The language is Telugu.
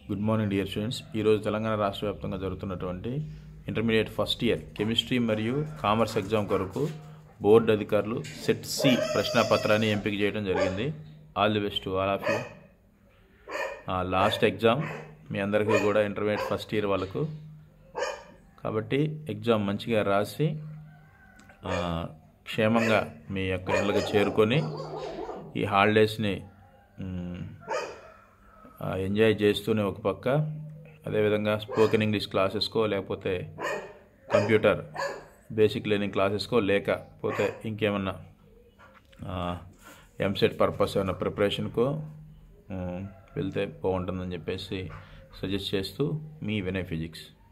గుడ్ మార్నింగ్ డియర్ స్టూడెంట్స్ ఈరోజు తెలంగాణ రాష్ట్ర వ్యాప్తంగా జరుగుతున్నటువంటి ఇంటర్మీడియట్ ఫస్ట్ ఇయర్ కెమిస్ట్రీ మరియు కామర్స్ ఎగ్జామ్ కొరకు బోర్డు అధికారులు సెట్ సి ప్రశ్నాపత్రాన్ని ఎంపిక చేయడం జరిగింది all the best all of you last exam మీ అందరికీ కూడా ఇంటర్మీడియట్ ఫస్ట్ ఇయర్ వాళ్ళకు కాబట్టి ఎగ్జామ్ మంచిగా రాసి ఆ, క్షేమంగా మీ యొక్క ఇళ్ళకి చేరుకొని ఈ హాలిడేస్ని మ్, ఆ, ఎంజాయ్ చేస్తూనే ఒక పక్క అదేవిధంగా స్పోకెన్ ఇంగ్లీష్ క్లాసెస్కో లేకపోతే కంప్యూటర్ బేసిక్ లెర్నింగ్ క్లాసెస్కో లేకపోతే ఇంకేమన్నా ఎంసెట్ పర్పస్ ఏమైనా ప్రిపరేషన్కో మ్, వెళ్తే బాగుంటుందని చెప్పేసి సజెస్ట్ చేస్తూ మీ వినయ్ ఫిజిక్స్